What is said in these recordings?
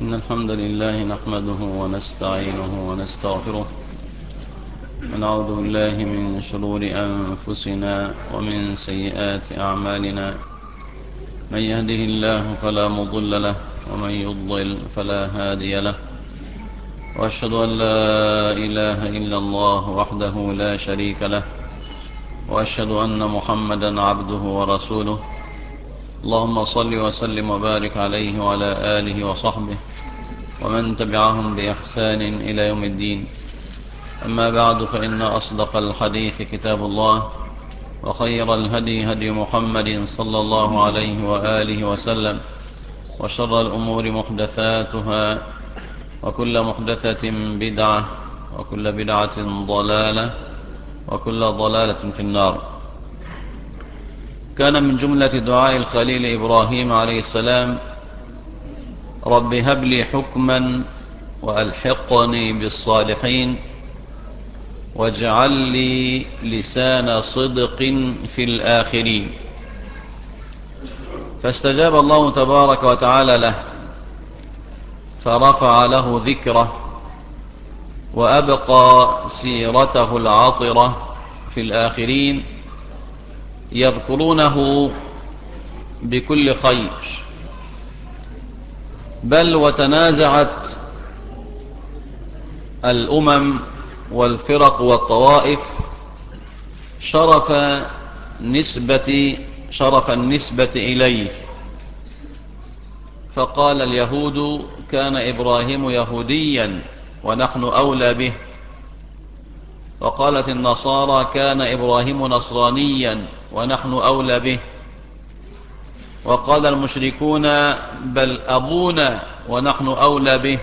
إن الحمد لله نحمده ونستعينه ونستغفره ونعوذ بالله من شرور أنفسنا ومن سيئات أعمالنا من يهده الله فلا مضل له ومن يضل فلا هادي له وأشهد أن لا إله إلا الله وحده لا شريك له وأشهد أن محمدا عبده ورسوله اللهم صل وسلم وبارك عليه وعلى آله وصحبه ومن تبعهم بإحسان إلى يوم الدين أما بعد فإن أصدق الحديث كتاب الله وخير الهدي هدي محمد صلى الله عليه وآله وسلم وشر الأمور محدثاتها وكل محدثة بدعة وكل بدعة ضلالة وكل ضلالة في النار كان من جملة دعاء الخليل إبراهيم عليه السلام رب هب لي حكما وألحقني بالصالحين واجعل لي لسان صدق في الآخرين فاستجاب الله تبارك وتعالى له فرفع له ذكره وأبقى سيرته العطرة في الآخرين يذكرونه بكل خير بل وتنازعت الأمم والفرق والطوائف شرف نسبة شرف النسبة إليه فقال اليهود كان إبراهيم يهوديا ونحن أولى به وقالت النصارى كان إبراهيم نصرانيا ونحن أولى به وقال المشركون بل أبونا ونحن أولى به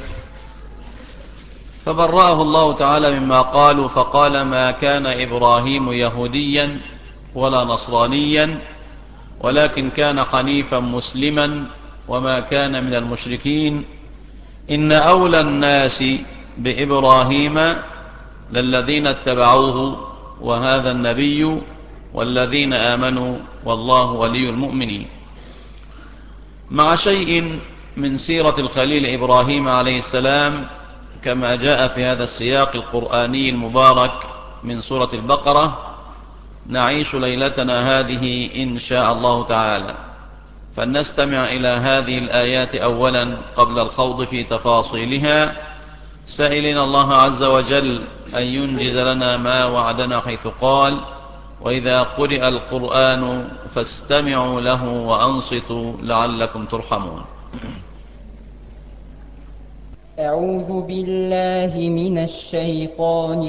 فبرأه الله تعالى مما قالوا فقال ما كان إبراهيم يهوديا ولا نصرانيا ولكن كان حنيفا مسلما وما كان من المشركين إن أولى الناس بإبراهيم للذين اتبعوه وهذا النبي والذين آمنوا والله ولي المؤمنين مع شيء من سيرة الخليل إبراهيم عليه السلام كما جاء في هذا السياق القرآني المبارك من سورة البقرة نعيش ليلتنا هذه إن شاء الله تعالى فلنستمع إلى هذه الآيات أولا قبل الخوض في تفاصيلها سائلين الله عز وجل أن ينجز لنا ما وعدنا حيث قال وإذا قرئ القرآن فاستمعوا له وأنصتوا لعلكم ترحمون أعوذ بالله من الشيطان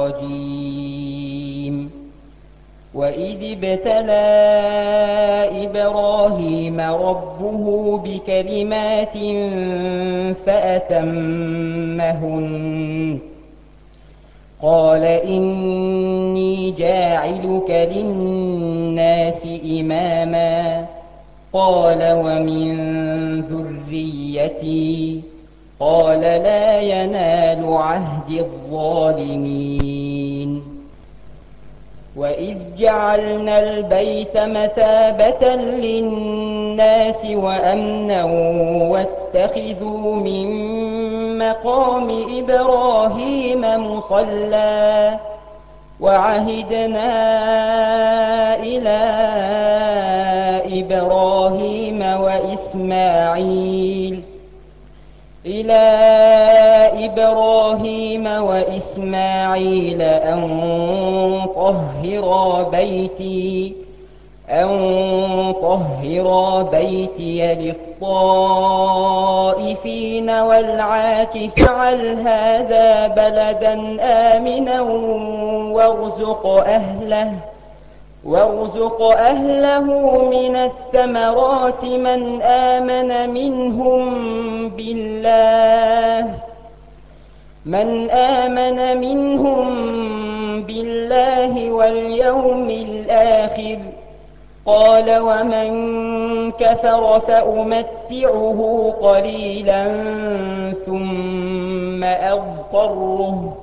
الرجيم وإذ ابتلى إبراهيم ربه بكلمات فأتمهن قال إني جاعلك للناس إماما قال ومن ذريتي قال لا ينال عهد الظالمين وإذ جعلنا البيت مثابة للناس وأمنا واتخذوا من مقام إبراهيم مصلى وعهدنا إلى إبراهيم وإسماعيل إلى إبراهيم وإسماعيل أن طهرا بيتي أن طهرا بيتي للطائفين والعاكف على هذا بلدا آمنا وارزق أهله وارزق أهله من الثمرات من آمن منهم بالله من آمن منهم بالله واليوم الآخر قال ومن كفر فأمتعه قليلا ثم أضطره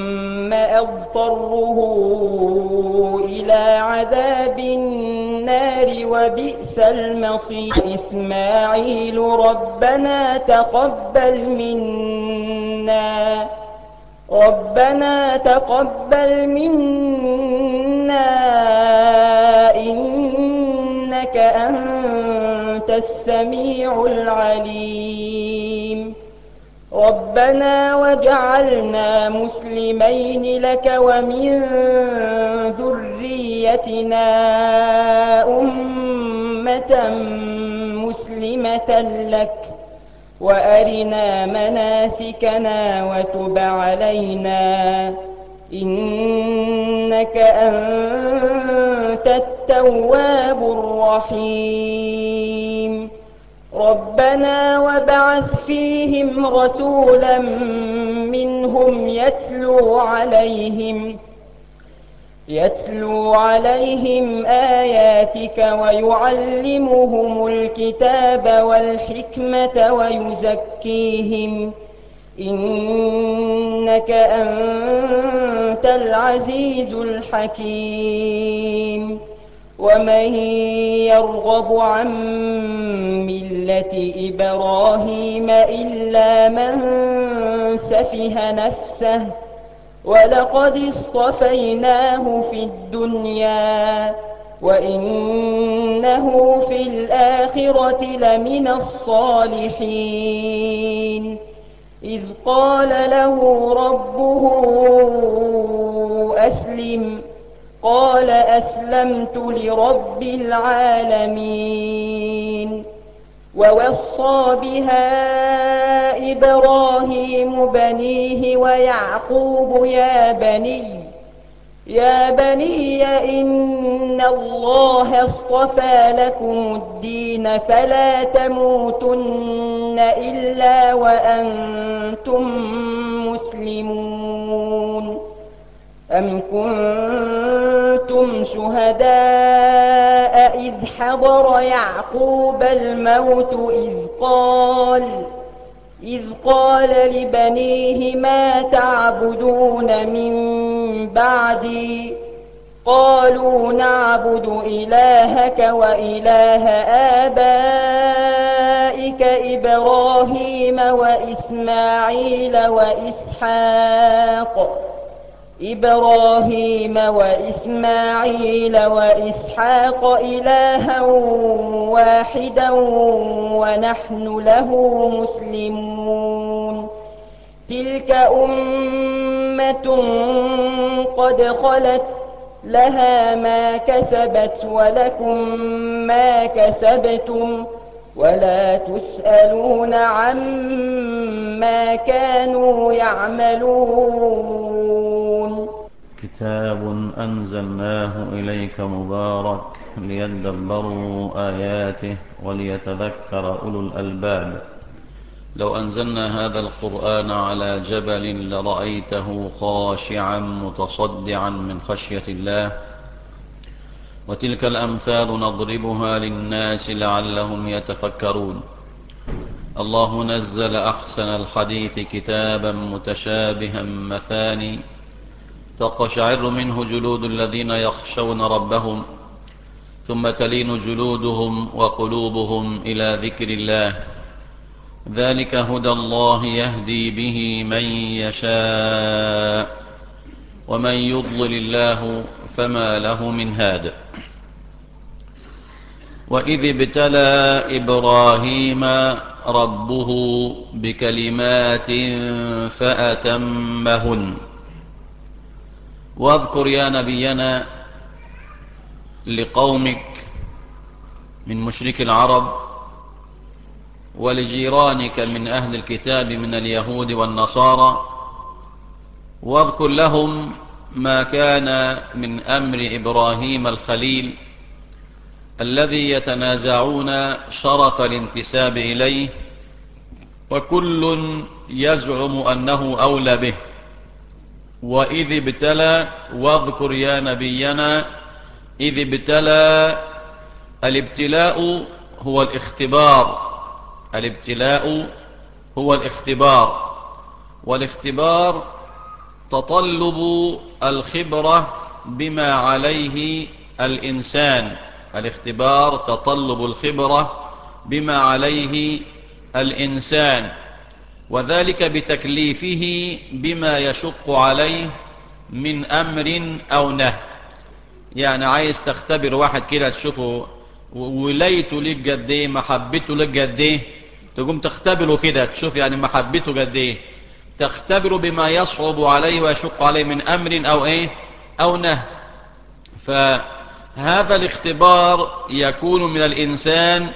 ثم أضطره إلى عذاب النار النار وبئس المصير إسماعيل ربنا تقبل منا ربنا تقبل منا إنك أنت السميع العليم ربنا وجعلنا مسلمين لك ومن ذريتنا أمة مسلمة لك وأرنا مناسكنا وتب علينا إنك أنت التواب الرحيم ربنا وبعث فيهم رسولا منهم يتلو عليهم يتلو عليهم آياتك ويعلمهم الكتاب والحكمة ويزكيهم إنك أنت العزيز الحكيم ومن يرغب عن ملة إبراهيم إلا من سفه نفسه ولقد اصطفيناه في الدنيا وإنه في الآخرة لمن الصالحين إذ قال له ربه أسلم قال أسلمت لرب العالمين ووصى بها إبراهيم بنيه ويعقوب يا بني يا بني إن الله اصطفى لكم الدين فلا تموتن إلا وأنتم مسلمون أم كنتم شهداء إذ حضر يعقوب الموت إذ قال إذ قال لبنيه ما تعبدون من بعدي قالوا نعبد إلهك وإله آبائك إبراهيم وإسماعيل وإسحاق إبراهيم وإسماعيل وإسحاق إلها واحدا ونحن له مسلمون تلك أمة قد خلت لها ما كسبت ولكم ما كسبتم ولا تسألون عما كانوا يعملون كتاب أنزلناه إليك مبارك ليدبروا آياته وليتذكر أولو الألباب لو أنزلنا هذا القرآن على جبل لرأيته خاشعا متصدعا من خشية الله وتلك الأمثال نضربها للناس لعلهم يتفكرون الله نزل أحسن الحديث كتابا متشابها مثاني تقشعر منه جلود الذين يخشون ربهم ثم تلين جلودهم وقلوبهم إلى ذكر الله ذلك هدى الله يهدي به من يشاء ومن يضلل الله فما له من هاد وإذ ابتلى إبراهيم ربه بكلمات فأتمهن واذكر يا نبينا لقومك من مشرك العرب ولجيرانك من أهل الكتاب من اليهود والنصارى واذكر لهم ما كان من أمر إبراهيم الخليل الذي يتنازعون شرط الانتساب إليه وكل يزعم أنه أولى به وإذ ابتلى واذكر يا نبينا إذ ابتلى الابتلاء هو الاختبار الابتلاء هو الاختبار والاختبار تطلب الخبرة بما عليه الإنسان الاختبار تطلب الخبرة بما عليه الإنسان وذلك بتكليفه بما يشق عليه من أمر أو نه يعني عايز تختبر واحد كده تشوفه ولايته ليك قد ايه محبته ليك قد ايه تقوم تختبره كده تشوف يعني محبته قد ايه تختبره بما يصعب عليه ويشق عليه من أمر أو ايه أو نه فهذا الاختبار يكون من الإنسان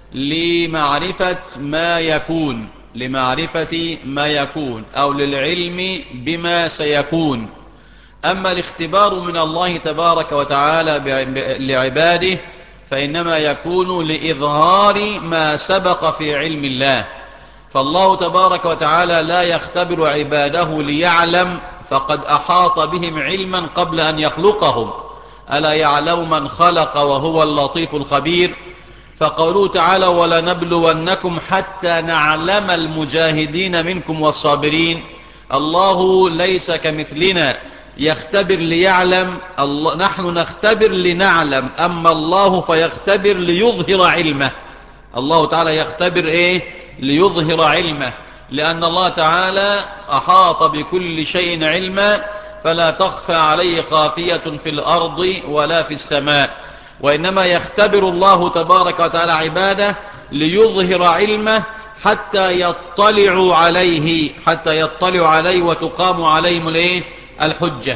لمعرفة ما يكون لمعرفة ما يكون أو للعلم بما سيكون أما الاختبار من الله تبارك وتعالى لعباده فإنما يكون لإظهار ما سبق في علم الله فالله تبارك وتعالى لا يختبر عباده ليعلم فقد أحاط بهم علما قبل أن يخلقهم ألا يعلم من خلق وهو اللطيف الخبير فقوله تعالى ولنبلونكم حتى نعلم المجاهدين منكم والصابرين الله ليس كمثلنا يختبر ليعلم الله نحن نختبر لنعلم أما الله فيختبر ليظهر علمه الله تعالى يختبر إيه ليظهر علمه لأن الله تعالى أحاط بكل شيء علما فلا تخفى عليه خافية في الأرض ولا في السماء وإنما يختبر الله تبارك وتعالى عباده ليظهر علمه حتى يطلعوا عليه حتى يطلعوا عليه وتقام عليهم الايه الحجة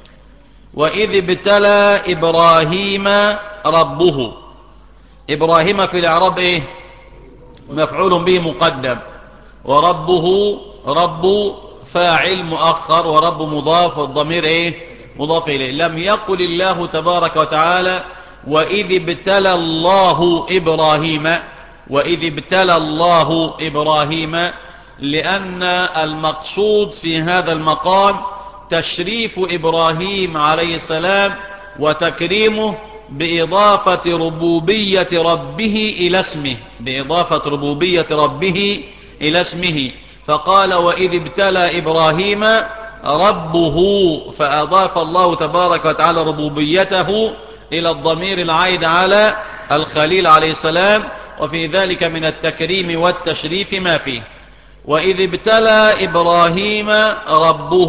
وإذ ابتلى إبراهيم ربه إبراهيم في الإعراب إيه مفعول به مقدم وربه رب فاعل مؤخر ورب مضاف والضمير إيه مضاف إليه لم يقل الله تبارك وتعالى وإذ ابتلى الله إبراهيم وإذ ابتلى الله إبراهيم لأن المقصود في هذا المقام تشريف إبراهيم عليه السلام وتكريمه بإضافة ربوبية ربه إلى اسمه بإضافة ربوبية ربه إلى اسمه فقال وإذ ابتلى إبراهيم ربه فأضاف الله تبارك وتعالى ربوبيته إلى الضمير العائد على الخليل عليه السلام وفي ذلك من التكريم والتشريف ما فيه وإذ ابتلى إبراهيم ربه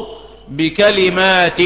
بكلمات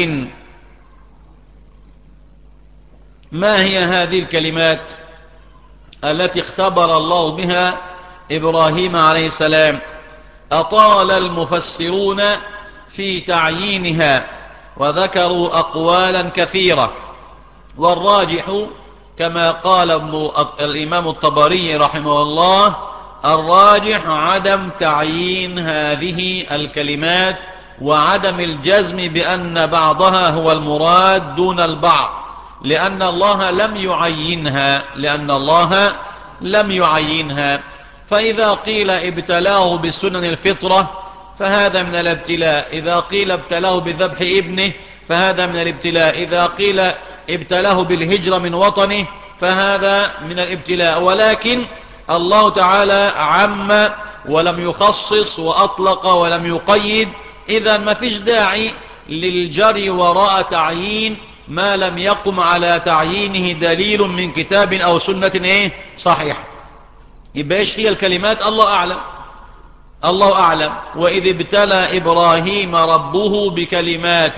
ما هي هذه الكلمات التي اختبر الله بها إبراهيم عليه السلام أطال المفسرون في تعيينها وذكروا أقوالا كثيرة والراجح كما قال ابن الإمام الطبري رحمه الله الراجح عدم تعيين هذه الكلمات وعدم الجزم بأن بعضها هو المراد دون البعض لأن الله لم يعينها لأن الله لم يعينها فإذا قيل ابتلاه بسنن الفطرة فهذا من الابتلاء إذا قيل ابتلاه بذبح ابنه فهذا من الابتلاء إذا قيل ابتلاه بالهجرة من وطنه فهذا من الابتلاء ولكن الله تعالى عم ولم يخصص وأطلق ولم يقيد إذا ما فيش داعي للجري وراء تعيين ما لم يقم على تعيينه دليل من كتاب أو سنة إيه صحيح يبقى إيش هي الكلمات الله أعلم الله أعلم وإذ ابتلى إبراهيم ربه بكلمات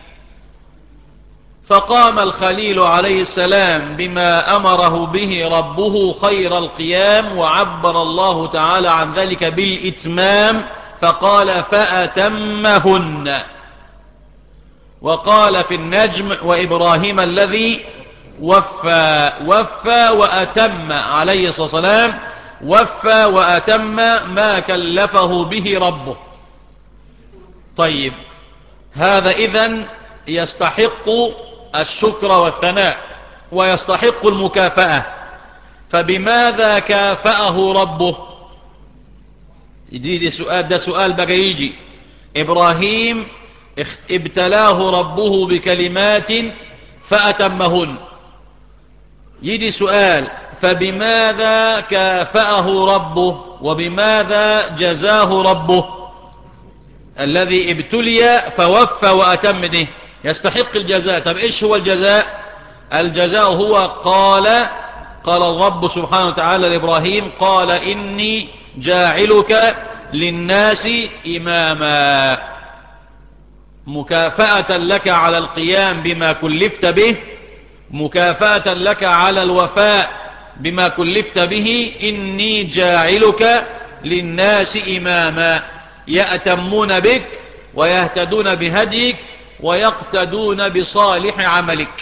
فقام الخليل عليه السلام بما أمره به ربه خير القيام وعبر الله تعالى عن ذلك بالإتمام فقال فأتمهن وقال في النجم وإبراهيم الذي وفى وفى وأتم عليه الصلاة والسلام وفى وأتم ما كلفه به ربه طيب هذا إذن يستحق الشكر والثناء ويستحق المكافأة فبماذا كافأه ربه دي, دي سؤال ده سؤال بقى يجي إبراهيم ابتلاه ربه بكلمات فأتمهن يجي سؤال فبماذا كافأه ربه وبماذا جزاه ربه الذي ابتلي فوفى وأتم ده يستحق الجزاء طب إيش هو الجزاء الجزاء هو قال قال الرب سبحانه وتعالى لإبراهيم قال إني جاعلك للناس إماما مكافأة لك على القيام بما كلفت به مكافأة لك على الوفاء بما كلفت به إني جاعلك للناس إماما يأتمون بك ويهتدون بهديك ويقتدون بصالح عملك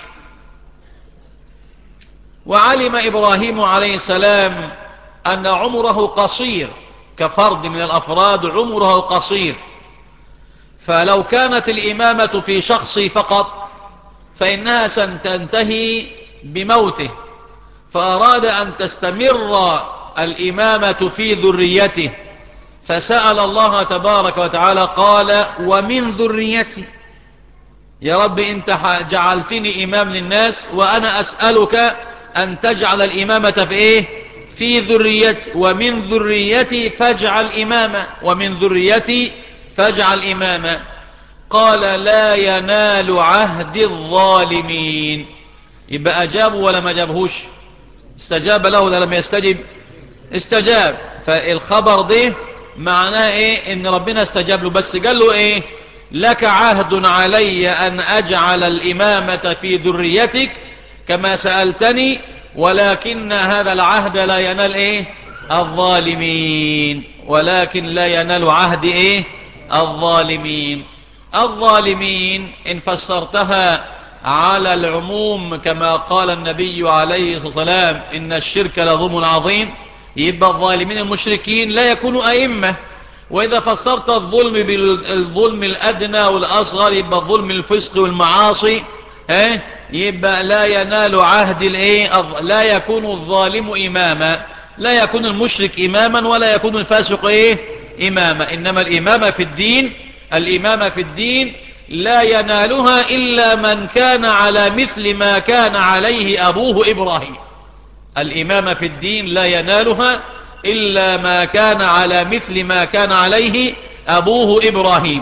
وعلم إبراهيم عليه السلام أن عمره قصير كفرد من الأفراد عمره قصير فلو كانت الإمامة في شخصي فقط فإنها ستنتهي بموته فأراد أن تستمر الإمامة في ذريته فسأل الله تبارك وتعالى قال ومن ذريتي يا رب انت جعلتني إمام للناس وأنا أسألك أن تجعل الإمامة في إيه في ذريتي ومن ذريتي فاجعل إماما ومن ذريتي فاجعل إماما قال لا ينال عهد الظالمين يبقى أجابوا ولا ما جابهوش استجاب له ولا لم يستجب استجاب فالخبر ده معناه ايه ان ربنا استجاب له بس قال له ايه لك عهد علي ان اجعل الامامة في ذريتك كما سألتني ولكن هذا العهد لا ينال ايه الظالمين ولكن لا ينال عهد ايه الظالمين الظالمين إن فسرتها على العموم كما قال النبي عليه الصلاة والسلام إن الشرك لظلم عظيم يبقى الظالمين المشركين لا يكونوا أئمة وإذا فسرت الظلم بالظلم الأدنى والأصغر يبقى الظلم الفسق والمعاصي اه يبقى لا ينال عهد الايه لا يكون الظالم إماما لا يكون المشرك إماما ولا يكون الفاسق إيه إماما إنما الإمامة في الدين الإمامة في الدين لا ينالها إلا من كان على مثل ما كان عليه أبوه إبراهيم الإمامة في الدين لا ينالها إلا ما كان على مثل ما كان عليه أبوه إبراهيم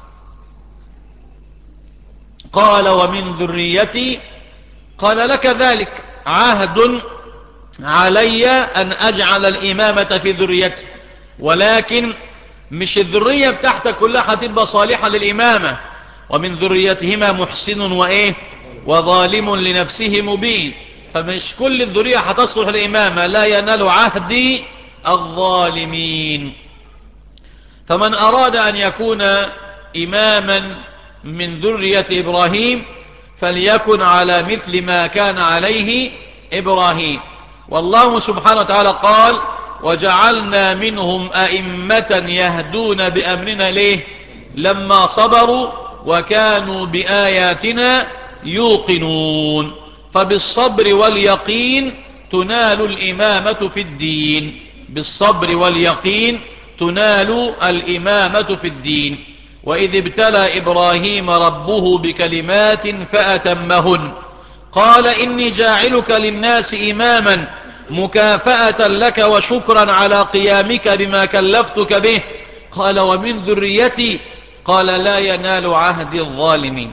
قال ومن ذريتي قال لك ذلك عهد علي أن أجعل الإمامة في ذريتي ولكن مش الذرية بتاعتك كلها هتبقى صالحة للإمامة ومن ذريتهما محسن وإيه وظالم لنفسه مبين فمش كل الذرية هتصلح للإمامة لا ينال عهدي الظالمين فمن أراد أن يكون إماما من ذرية إبراهيم فليكن على مثل ما كان عليه إبراهيم والله سبحانه وتعالى قال وجعلنا منهم أئمة يهدون بأمرنا ليه لما صبروا وكانوا بآياتنا يوقنون فبالصبر واليقين تنال الإمامة في الدين بالصبر واليقين تنال الإمامة في الدين وإذ ابتلى إبراهيم ربه بكلمات فأتمهن قال إني جاعلك للناس إماما مكافأة لك وشكرا على قيامك بما كلفتك به قال ومن ذريتي قال لا ينال عهد الظالمين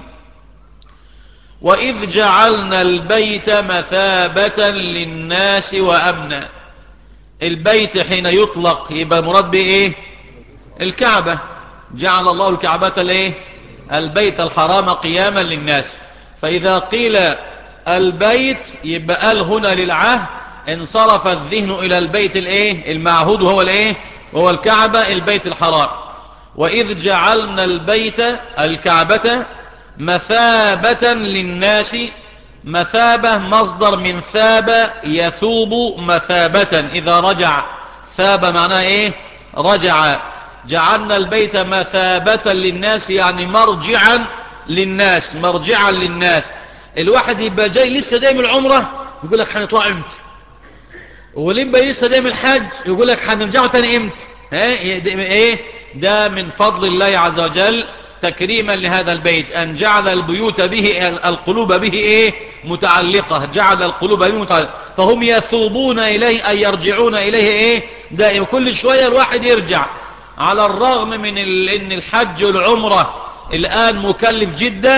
وإذ جعلنا البيت مثابة للناس وأمنا البيت حين يطلق يبقى مراد بإيه الكعبة جعل الله الكعبة الايه البيت الحرام قياما للناس فإذا قيل البيت يبقى قال هنا للعهد انصرف الذهن إلى البيت الايه المعهود وهو الايه وهو الكعبة البيت الحرام وإذ جعلنا البيت الكعبة مثابة للناس مثابة مصدر من ثاب يثوب مثابة إذا رجع ثاب معناه إيه رجع جعلنا البيت مثابة للناس يعني مرجعا للناس مرجعا للناس الواحد يبقى جاي لسه جاي من العمرة يقول لك هنطلع امتى ولما لسه جاي من الحج يقول لك هنرجعوا تاني امتى ايه ده من فضل الله عز وجل تكريما لهذا البيت أن جعل البيوت به القلوب به إيه متعلقة جعل القلوب به متعلقة فهم يثوبون إليه أي يرجعون إليه إيه دائما كل شوية الواحد يرجع على الرغم من أن الحج والعمرة الآن مكلف جدا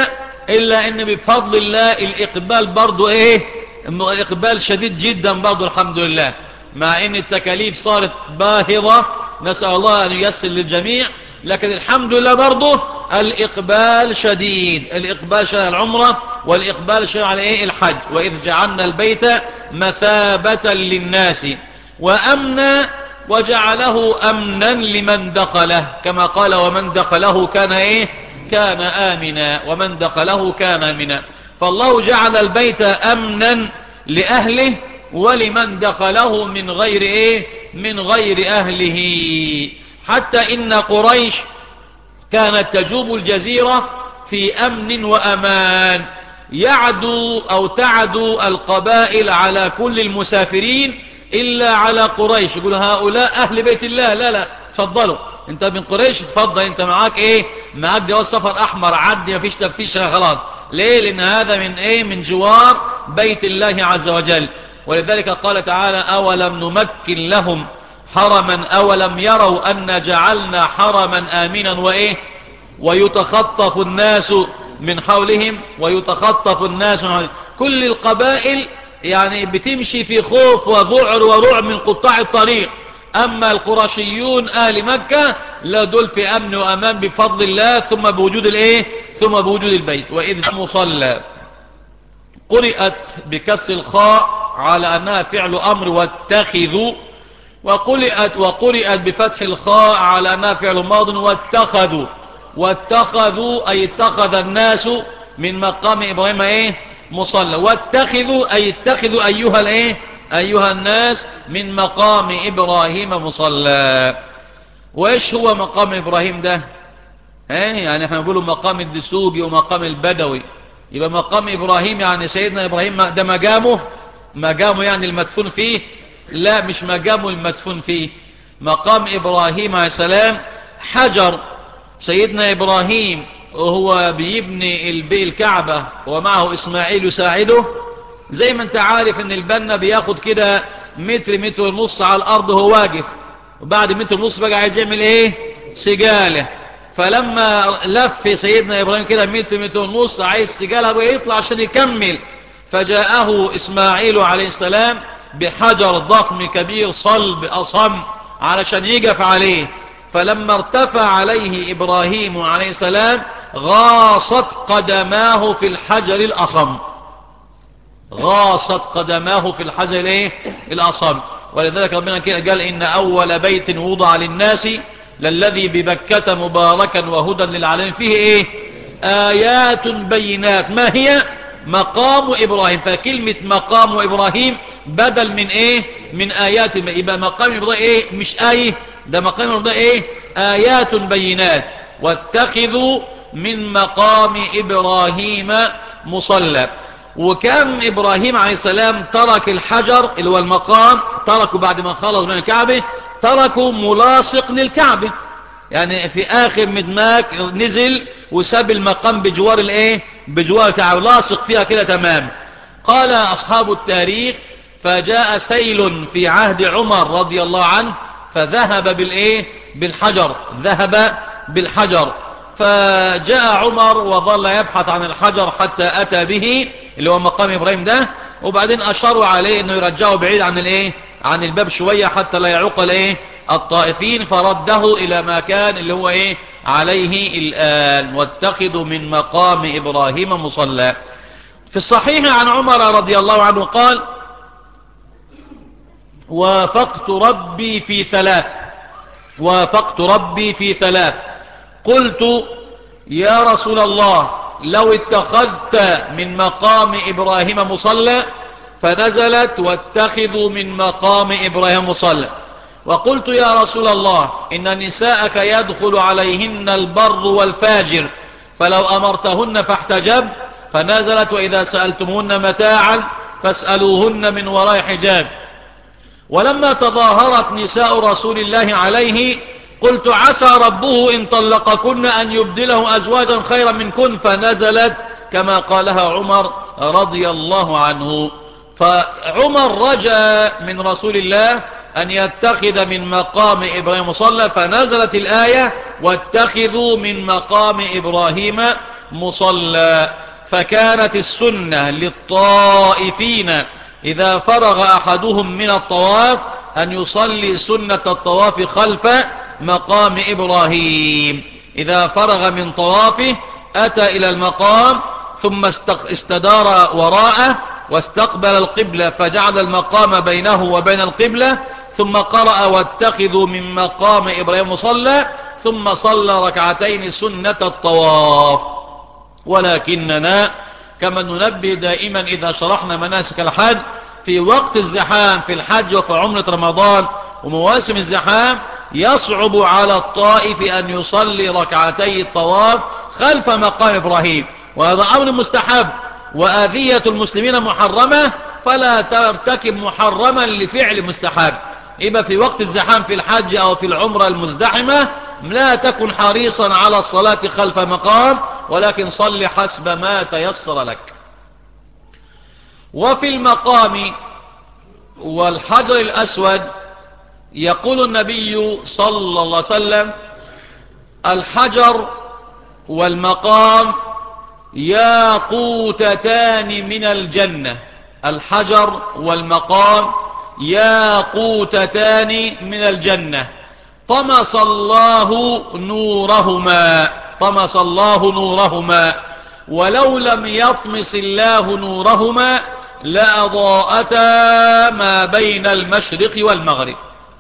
إلا أن بفضل الله الإقبال برضو إيه إقبال شديد جدا برضو الحمد لله مع أن التكاليف صارت باهظة نسأل الله أن ييسر للجميع لكن الحمد لله برضه الإقبال شديد الإقبال شديد على العمرة والإقبال شديد على إيه الحج وإذ جعلنا البيت مثابة للناس وأمنا وجعله أمنا لمن دخله كما قال ومن دخله كان إيه كان آمنا ومن دخله كان آمنا فالله جعل البيت أمنا لأهله ولمن دخله من غير إيه من غير أهله حتى إن قريش كانت تجوب الجزيرة في أمن وأمان يعدو أو تعدو القبائل على كل المسافرين إلا على قريش يقول هؤلاء أهل بيت الله لا لا تفضلوا انت من قريش تفضل انت معاك ايه معاك جواز سفر احمر عدي مفيش تفتيش خلاص ليه لان هذا من ايه من جوار بيت الله عز وجل ولذلك قال تعالى اولم نمكن لهم حرما أولم يروا أن جعلنا حرما آمنا وإيه ويتخطف الناس من حولهم ويتخطف الناس من حولهم كل القبائل يعني بتمشي في خوف وذعر ورعب من قطاع الطريق أما القرشيون أهل مكة لا دول في أمن وأمان بفضل الله ثم بوجود الإيه ثم بوجود البيت وإذ مصلى قرئت بكسر الخاء على أنها فعل أمر واتخذوا وقرئت وقرئت بفتح الخاء على أنها فعل ماض واتخذوا واتخذوا أي اتخذ الناس من مقام إبراهيم إيه مصلى واتخذوا أي اتخذوا أيها الإيه أيها الناس من مقام إبراهيم مصلى وإيش هو مقام إبراهيم ده ايه يعني احنا نقوله مقام الدسوقي ومقام البدوي يبقى مقام إبراهيم يعني سيدنا إبراهيم ده مقامه مقامه يعني المدفون فيه لا مش مقامه المدفون فيه مقام إبراهيم عليه السلام حجر سيدنا إبراهيم وهو بيبني البي الكعبة ومعه إسماعيل يساعده زي ما انت عارف ان البنا بياخد كده متر متر ونص على الأرض وهو واقف وبعد متر ونص بقى عايز يعمل ايه سجالة فلما لف سيدنا إبراهيم كده متر متر ونص عايز سجالة بقى يطلع عشان يكمل فجاءه إسماعيل عليه السلام بحجر ضخم كبير صلب أصم علشان يقف عليه فلما ارتفع عليه إبراهيم عليه السلام غاصت قدماه في الحجر الأصم غاصت قدماه في الحجر الايه الأصم ولذلك ربنا كده قال إن أول بيت وضع للناس للذي ببكة مباركا وهدى للعالمين فيه إيه آيات بينات ما هي مقام إبراهيم فكلمة مقام إبراهيم بدل من إيه من آيات يبقى مقام إبراهيم إيه مش آية ده مقام إبراهيم إيه آيات بينات واتخذوا من مقام إبراهيم مصلى وكان إبراهيم عليه السلام ترك الحجر اللي هو المقام تركه بعد ما خلص من الكعبة تركه ملاصق للكعبة يعني في آخر مدماك نزل وساب المقام بجوار الايه بجوار الكعبة لاصق فيها كده تمام قال أصحاب التاريخ فجاء سيل في عهد عمر رضي الله عنه فذهب بالايه بالحجر ذهب بالحجر فجاء عمر وظل يبحث عن الحجر حتى أتى به اللي هو مقام إبراهيم ده وبعدين أشاروا عليه أنه يرجعه بعيد عن الايه عن الباب شوية حتى لا يعوق الايه الطائفين فرده إلى ما كان اللي هو إيه عليه الآن واتخذوا من مقام إبراهيم مصلى في الصحيح عن عمر رضي الله عنه قال وافقت ربي في ثلاث وافقت ربي في ثلاث قلت يا رسول الله لو اتخذت من مقام إبراهيم مصلى فنزلت واتخذوا من مقام إبراهيم مصلى وقلت يا رسول الله إن نساءك يدخل عليهن البر والفاجر فلو أمرتهن فاحتجب فنزلت وإذا سألتمهن متاعا فاسألوهن من وراء حجاب ولما تظاهرت نساء رسول الله عليه قلت عسى ربه إن طلقكن أن يبدله أزواجا خيرا منكن فنزلت كما قالها عمر رضي الله عنه فعمر رجى من رسول الله أن يتخذ من مقام إبراهيم مصلى فنزلت الآية واتخذوا من مقام إبراهيم مصلى فكانت السنة للطائفين إذا فرغ أحدهم من الطواف أن يصلي سنة الطواف خلف مقام إبراهيم إذا فرغ من طوافه أتى إلى المقام ثم استدار وراءه واستقبل القبلة فجعل المقام بينه وبين القبلة ثم قرأ واتخذوا من مقام إبراهيم صلى ثم صلى ركعتين سنة الطواف ولكننا كما ننبه دائما إذا شرحنا مناسك الحج في وقت الزحام في الحج وفي عمرة رمضان ومواسم الزحام يصعب على الطائف أن يصلي ركعتي الطواف خلف مقام إبراهيم وهذا أمر مستحب وآذية المسلمين محرمة فلا ترتكب محرما لفعل مستحب إذا في وقت الزحام في الحج أو في العمرة المزدحمة لا تكن حريصا على الصلاة خلف مقام ولكن صل حسب ما تيسر لك وفي المقام والحجر الأسود يقول النبي صلى الله عليه وسلم الحجر والمقام ياقوتتان من الجنة الحجر والمقام ياقوتتان من الجنة طمس الله نورهما طمس الله نورهما ولو لم يطمس الله نورهما لأضاءتا ما بين المشرق والمغرب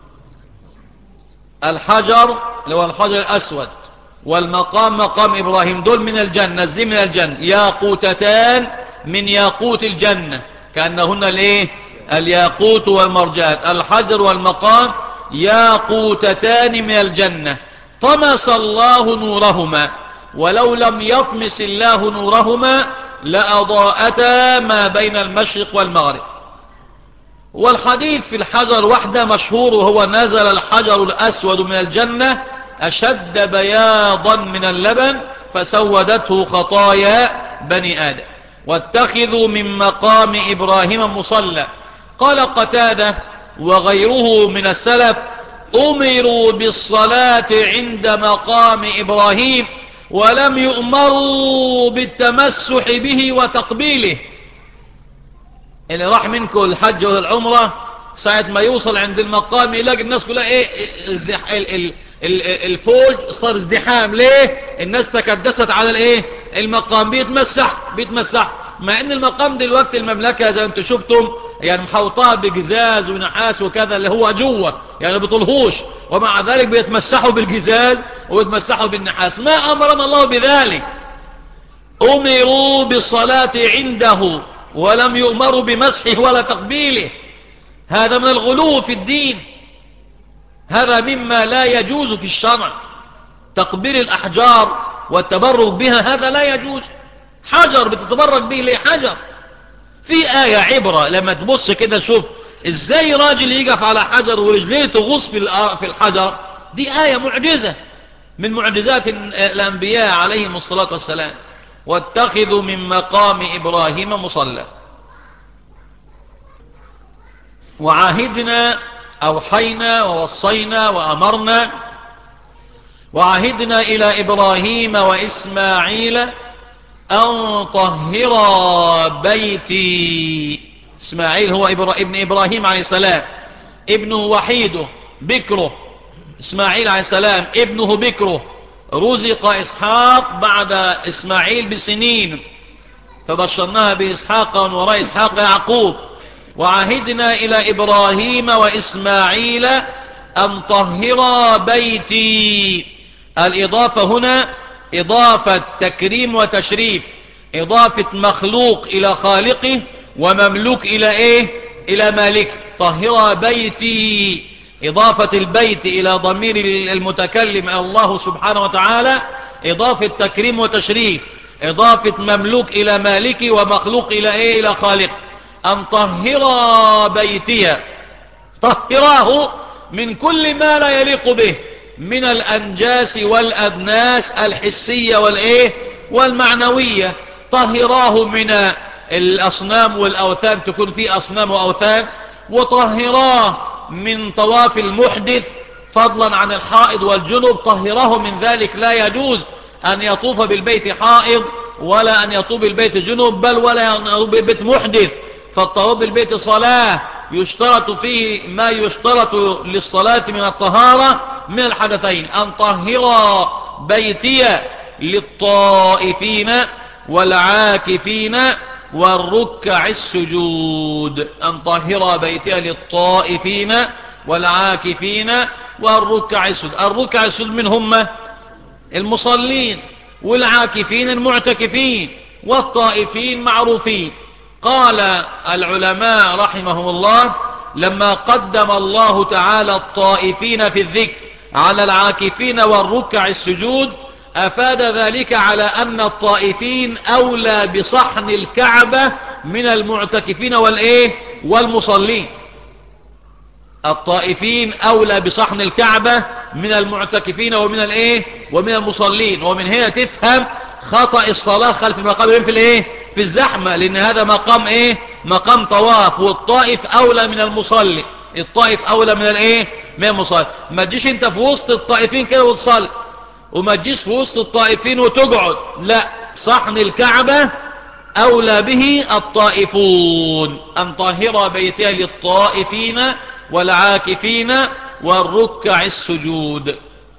الحجر لو الحجر الأسود والمقام مقام إبراهيم دول من الجنة نزلين من الجنة ياقوتتان من ياقوت الجنة كأنهن الايه الياقوت والمرجان الحجر والمقام ياقوتتان من الجنة طمس الله نورهما ولو لم يطمس الله نورهما لأضاءتا ما بين المشرق والمغرب والحديث في الحجر وحده مشهور وهو نزل الحجر الأسود من الجنة أشد بياضا من اللبن فسودته خطايا بني آدم واتخذوا من مقام إبراهيم مصلى قال قتادة وغيره من السلف أمروا بالصلاة عند مقام إبراهيم ولم يؤمروا بالتمسح به وتقبيله اللي راح منكم الحج والعمرة ساعة ما يوصل عند المقام يلاقي الناس كلها ايه الزح... ال... ال... ال... الفوج صار ازدحام ليه الناس تكدست على الايه المقام بيتمسح بيتمسح مع ان المقام دلوقتي المملكة زي ما انتم شفتم يعني محوطاه بجزاز ونحاس وكذا اللي هو جوه يعني بطلهوش ومع ذلك بيتمسحوا بالجزاز ويتمسحوا بالنحاس ما امرنا الله بذلك امروا بالصلاة عنده ولم يؤمروا بمسحه ولا تقبيله هذا من الغلو في الدين هذا مما لا يجوز في الشرع تقبيل الأحجار والتبرك بها هذا لا يجوز حجر بتتبرك به ليه حجر في آية عبرة لما تبص كده شوف ازاي راجل يقف على حجر ورجليه تغص في الحجر دي آية معجزة من معجزات الأنبياء عليهم الصلاة والسلام واتخذوا من مقام إبراهيم مصلى وعاهدنا أوحينا ووصينا وأمرنا وعهدنا إلى إبراهيم وإسماعيل أن طهر بيتي إسماعيل هو ابن إبراهيم عليه السلام ابنه وحيده بكره إسماعيل عليه السلام ابنه بكره رزق إسحاق بعد إسماعيل بسنين فبشرناها بإسحاق وراء إسحاق يعقوب وعهدنا إلى إبراهيم وإسماعيل أن طهر بيتي الإضافة هنا إضافة تكريم وتشريف إضافة مخلوق إلى خالقه ومملوك إلى إيه إلى مالك طهر بيتي إضافة البيت إلى ضمير المتكلم الله سبحانه وتعالى إضافة تكريم وتشريف إضافة مملوك إلى مالك ومخلوق إلى إيه إلى خالق أن طهر بيتي طهراه من كل ما لا يليق به من الأنجاس والأدناس الحسية والإيه والمعنوية طهراه من الأصنام والأوثان تكون فيه أصنام وأوثان وطهراه من طواف المحدث فضلا عن الحائض والجنب طهراه من ذلك لا يجوز أن يطوف بالبيت حائض ولا أن يطوب البيت جنوب بل ولا يطوب البيت محدث فالطواف بالبيت صلاة يشترط فيه ما يشترط للصلاة من الطهارة من الحدثين أن طهر بيتي للطائفين والعاكفين والركع السجود أن طهر بيتي للطائفين والعاكفين والركع السجود الركع السجود من هم المصلين والعاكفين المعتكفين والطائفين معروفين قال العلماء رحمهم الله لما قدم الله تعالى الطائفين في الذكر على العاكفين والركع السجود أفاد ذلك على أن الطائفين أولى بصحن الكعبة من المعتكفين والإيه والمصلين الطائفين أولى بصحن الكعبة من المعتكفين ومن الإيه ومن المصلين ومن هنا تفهم خطأ الصلاة خلف المقابرين في الإيه في الزحمة لأن هذا مقام إيه مقام طواف والطائف أولى من المصلي الطائف أولى من الإيه من المصلي ما تجيش أنت في وسط الطائفين كده وتصلي وما تجيش في وسط الطائفين وتقعد لا صحن الكعبة أولى به الطائفون أن طهر بيتها للطائفين والعاكفين والركع السجود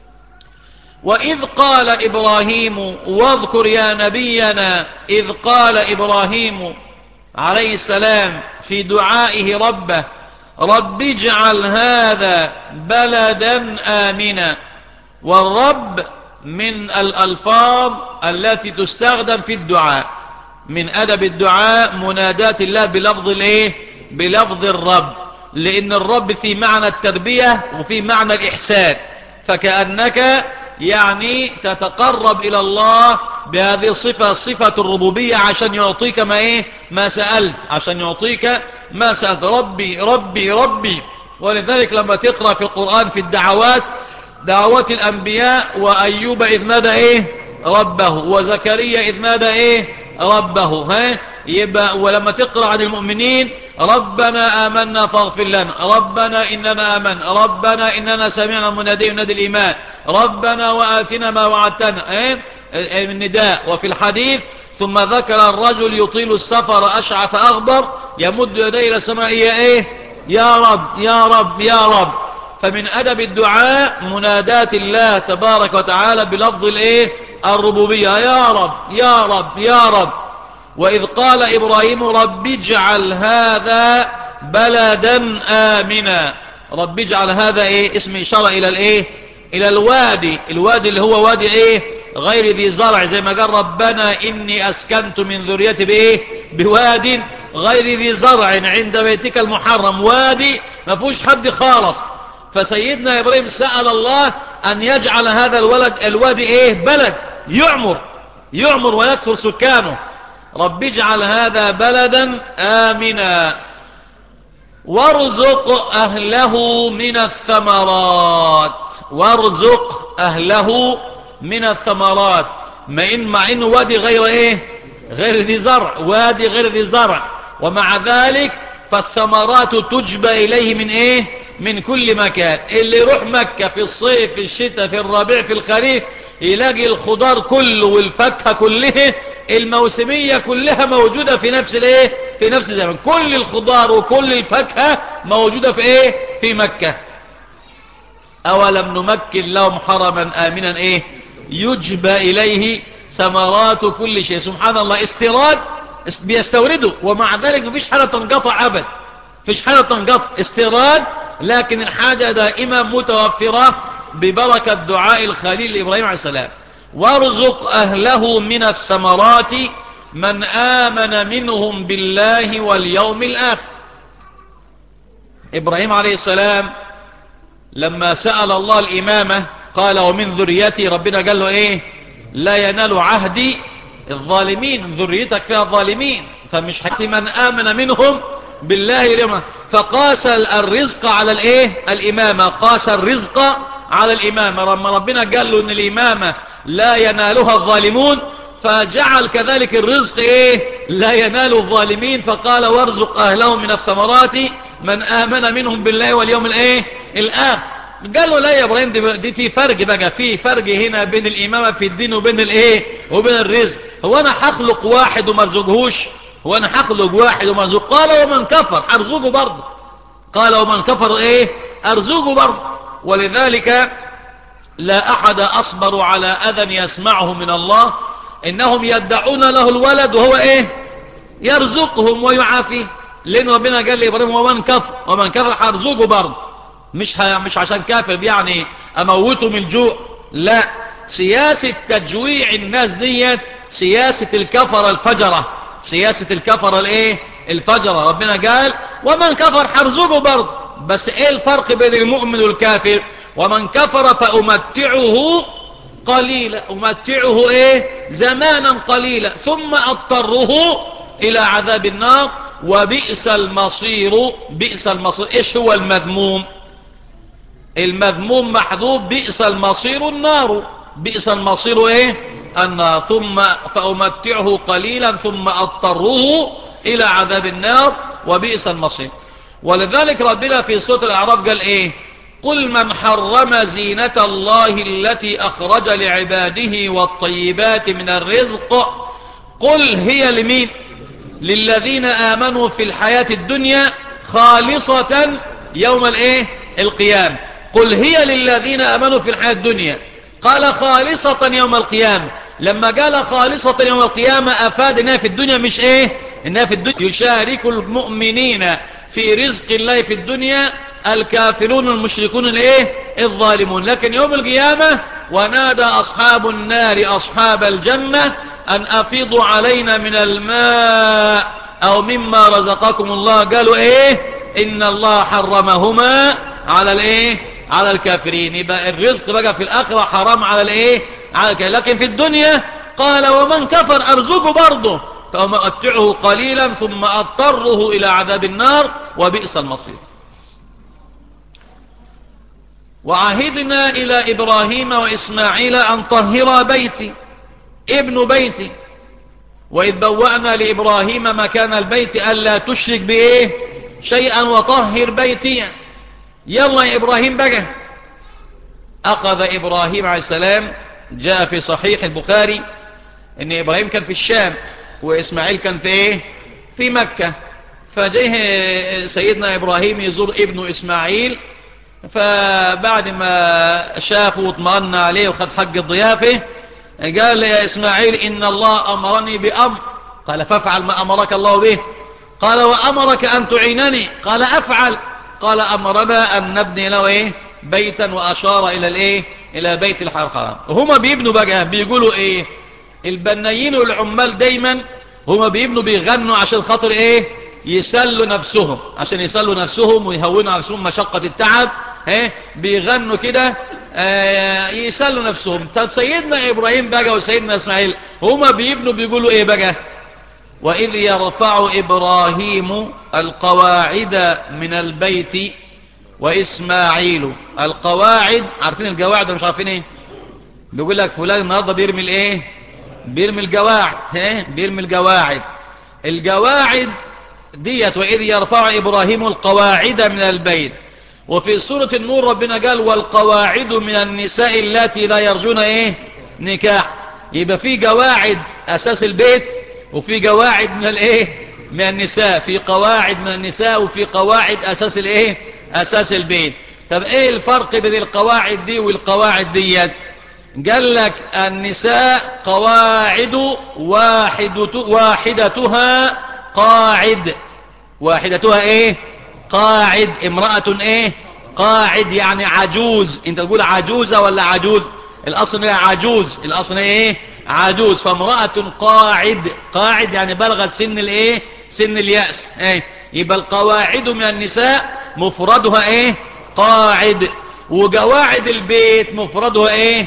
وإذ قال إبراهيم واذكر يا نبينا إذ قال إبراهيم عليه السلام في دعائه ربه رب اجعل هذا بلدا آمنا والرب من الألفاظ التي تستخدم في الدعاء من أدب الدعاء منادات الله بلفظ الايه بلفظ الرب لأن الرب في معنى التربية وفي معنى الإحسان فكأنك يعني تتقرب إلى الله بهذه الصفة صفة الربوبية عشان يعطيك ما إيه ما سألت عشان يعطيك ما سألت ربي ربي ربي ولذلك لما تقرأ في القرآن في الدعوات دعوات الأنبياء وأيوب إذ نادى إيه ربه وزكريا إذ نادى إيه ربه ها يبقى ولما تقرأ عن المؤمنين ربنا آمنا فاغفر لنا ربنا إننا آمن ربنا إننا سمعنا منادي ينادي الإيمان ربنا وآتنا ما وعدتنا إيه النداء وفي الحديث ثم ذكر الرجل يطيل السفر أشعث أغبر يمد يديه إلى السماء إيه يا رب يا رب يا رب فمن أدب الدعاء منادات الله تبارك وتعالى بلفظ الايه الربوبية يا رب يا رب يا رب وإذ قال إبراهيم رب اجعل هذا بلدا آمنا رب اجعل هذا ايه اسم إشارة إلى الايه إلى الوادي الوادي اللي هو وادي ايه غير ذي زرع زي ما قال ربنا إني أسكنت من ذريتي بايه بواد غير ذي زرع عند بيتك المحرم وادي ما فيهوش حد خالص فسيدنا إبراهيم سأل الله أن يجعل هذا الولد الوادي إيه بلد يعمر يعمر ويكثر سكانه رب اجعل هذا بلدا آمنا وارزق أهله من الثمرات وارزق أهله من الثمرات ما إن مع إنه وادي غير إيه غير ذي زرع وادي غير ذي زرع ومع ذلك فالثمرات تجبى إليه من إيه من كل مكان اللي يروح مكة في الصيف في الشتاء في الربيع في الخريف يلاقي الخضار كله والفاكهة كلها الموسمية كلها موجودة في نفس الايه في نفس الزمن كل الخضار وكل الفاكهة موجودة في ايه في مكة اولم نمكن لهم حرما امنا ايه يجبى اليه ثمرات كل شيء سبحان الله استيراد بيستوردوا ومع ذلك مفيش حاجة تنقطع ابدا مفيش حاجة تنقطع استيراد لكن الحاجة دائما متوفرة ببركة دعاء الخليل إبراهيم عليه السلام وارزق أهله من الثمرات من آمن منهم بالله واليوم الآخر إبراهيم عليه السلام لما سأل الله الإمامة قال ومن ذريتي ربنا قال له إيه لا ينال عهدي الظالمين ذريتك فيها الظالمين فمش حتى من آمن منهم بالله اليوم فقاس الرزق على الايه الامامة قاس الرزق على الامامة لما ربنا قال له ان الامامة لا ينالها الظالمون فجعل كذلك الرزق ايه لا ينال الظالمين فقال وارزق اهلهم من الثمرات من امن منهم بالله واليوم الايه الان قال له لا يا ابراهيم دي, دي في فرق بقى في فرق هنا بين الامامة في الدين وبين الايه وبين الرزق هو انا هخلق واحد وما ارزقهوش هو انا هخلق واحد وما ارزقه قال ومن كفر ارزقه برضه قال ومن كفر ايه ارزقه برضه ولذلك لا احد اصبر على اذى يسمعه من الله انهم يدعون له الولد وهو ايه يرزقهم ويعافيه لان ربنا قال لابراهيم ومن كفر ومن كفر هرزقه برضه مش ه... مش عشان كافر يعني اموته من الجوع لا سياسة تجويع الناس ديت سياسة الكفر الفجرة سياسة الكفر الايه الفجرة ربنا قال ومن كفر حرزقه برضه بس ايه الفرق بين المؤمن والكافر ومن كفر فأمتعه قليلا أمتعه ايه زمانا قليلا ثم أضطره إلى عذاب النار وبئس المصير بئس المصير ايش هو المذموم المذموم محذوب بئس المصير النار بئس المصير ايه النار ثم فأمتعه قليلا ثم أضطره إلى عذاب النار وبئس المصير ولذلك ربنا في سورة الأعراف قال ايه قل من حرم زينة الله التي أخرج لعباده والطيبات من الرزق قل هي لمين للذين آمنوا في الحياة الدنيا خالصة يوم الايه القيام قل هي للذين آمنوا في الحياة الدنيا قال خالصة يوم القيامة لما قال خالصة يوم القيامة أفاد إنها في الدنيا مش إيه إنها في الدنيا يشارك المؤمنين في رزق الله في الدنيا الكافرون المشركون الايه الظالمون لكن يوم القيامة ونادى أصحاب النار أصحاب الجنة أن أفيضوا علينا من الماء أو مما رزقكم الله قالوا إيه إن الله حرمهما على الإيه على الكافرين يبقى الرزق بقى في الآخرة حرام على الإيه على الكافرين لكن في الدنيا قال ومن كفر أرزقه برضه فأمتعه قليلا ثم أضطره إلى عذاب النار وبئس المصير وعهدنا إلى إبراهيم وإسماعيل أن طهر بيتي ابن بيتي وإذ بوأنا لإبراهيم مكان البيت ألا تشرك بإيه شيئا وطهر بيتي يلا يا إبراهيم بقى أخذ إبراهيم عليه السلام جاء في صحيح البخاري أن إبراهيم كان في الشام وإسماعيل كان في إيه في مكة فجيه سيدنا إبراهيم يزور ابنه إسماعيل فبعد ما شافه واطمأن عليه وخد حق الضيافة قال يا إسماعيل إن الله أمرني بأمر قال فافعل ما أمرك الله به قال وأمرك أن تعينني قال أفعل قال أمرنا أن نبني له إيه بيتا وأشار إلى الإيه إلى بيت الحرام هما بيبنوا بقى بيقولوا إيه البنايين والعمال دايما هما بيبنوا بيغنوا عشان خاطر إيه يسلوا نفسهم عشان يسلوا نفسهم ويهونوا نفسهم مشقة التعب ايه بيغنوا كده آه يسلوا نفسهم طب سيدنا ابراهيم بقى وسيدنا اسماعيل هما بيبنوا بيقولوا ايه بقى واذ يرفع ابراهيم القواعد من البيت واسماعيل القواعد عارفين القواعد مش عارفين ايه بيقول لك فلان النهارده بيرمي الايه بيرمي القواعد ها بيرمي القواعد القواعد ديت وإذ يرفع إبراهيم القواعد من البيت وفي سورة النور ربنا قال والقواعد من النساء التي لا يرجون ايه نكاح يبقى في قواعد أساس البيت وفي قواعد من الايه من النساء في قواعد من النساء وفي قواعد أساس الايه أساس البيت طب ايه الفرق بين القواعد دي والقواعد ديت قال لك النساء قواعد واحدة واحدتها قاعد واحدتها ايه قاعد امرأة ايه قاعد يعني عجوز انت تقول عجوزة ولا عجوز الاصل ايه عجوز الاصل ايه عجوز فامرأة قاعد قاعد يعني بلغت سن الايه سن اليأس ايه يبقى القواعد من النساء مفردها ايه قاعد وقواعد البيت مفردها ايه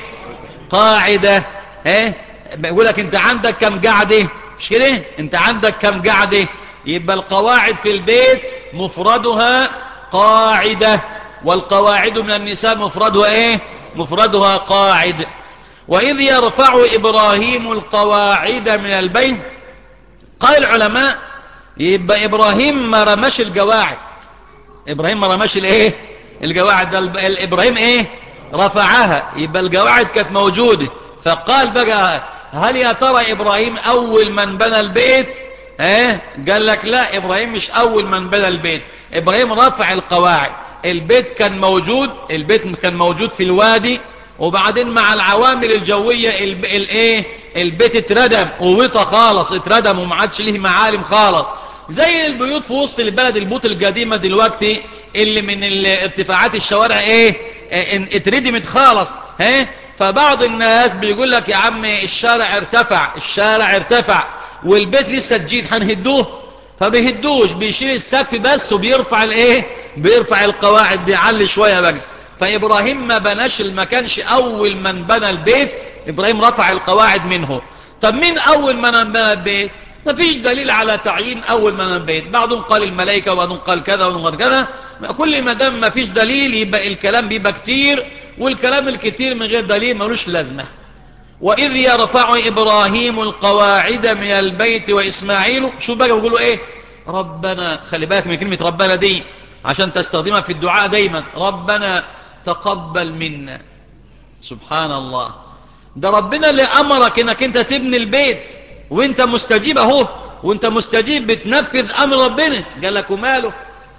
قاعدة ايه بيقول لك انت عندك كم قاعده مش كده انت عندك كم قاعدة يبقى القواعد في البيت مفردها قاعدة والقواعد من النساء مفردها ايه مفردها قاعد وإذ يرفع إبراهيم القواعد من البيت قال العلماء يبقى إبراهيم ما رمش القواعد إبراهيم ما رمش الايه القواعد إبراهيم ايه رفعها يبقى القواعد كانت موجودة فقال بقى هل يا ترى إبراهيم أول من بنى البيت اه قال لك لا إبراهيم مش أول من بنى البيت إبراهيم رفع القواعد البيت كان موجود البيت كان موجود في الوادي وبعدين مع العوامل الجوية الايه البيت اتردم ووطى خالص اتردم وما عادش ليه معالم خالص زي البيوت في وسط البلد البيوت القديمة دلوقتي اللي من ارتفاعات الشوارع ايه اتردمت خالص ها فبعض الناس بيقول لك يا عم الشارع ارتفع الشارع ارتفع والبيت لسه جديد هنهدوه فبيهدوش بيشيل السقف بس وبيرفع الايه بيرفع القواعد بيعلي شوية بقى فإبراهيم ما بناش المكانش أول من بنى البيت إبراهيم رفع القواعد منه طب مين أول من بنى البيت ما فيش دليل على تعيين أول من البيت بعضهم قال الملائكة وبعضهم قال كذا وبعضهم قال كذا كل ما دام ما فيش دليل يبقى الكلام بيبقى كتير والكلام الكتير من غير دليل ملوش لازمة وإذ يرفع إبراهيم القواعد من البيت وإسماعيل شو بقى بيقولوا إيه ربنا خلي بالك من كلمة ربنا دي عشان تستخدمها في الدعاء دايما ربنا تقبل منا سبحان الله ده ربنا اللي أمرك انك انت تبني البيت وانت مستجيب اهو وانت مستجيب بتنفذ امر ربنا قال لك وماله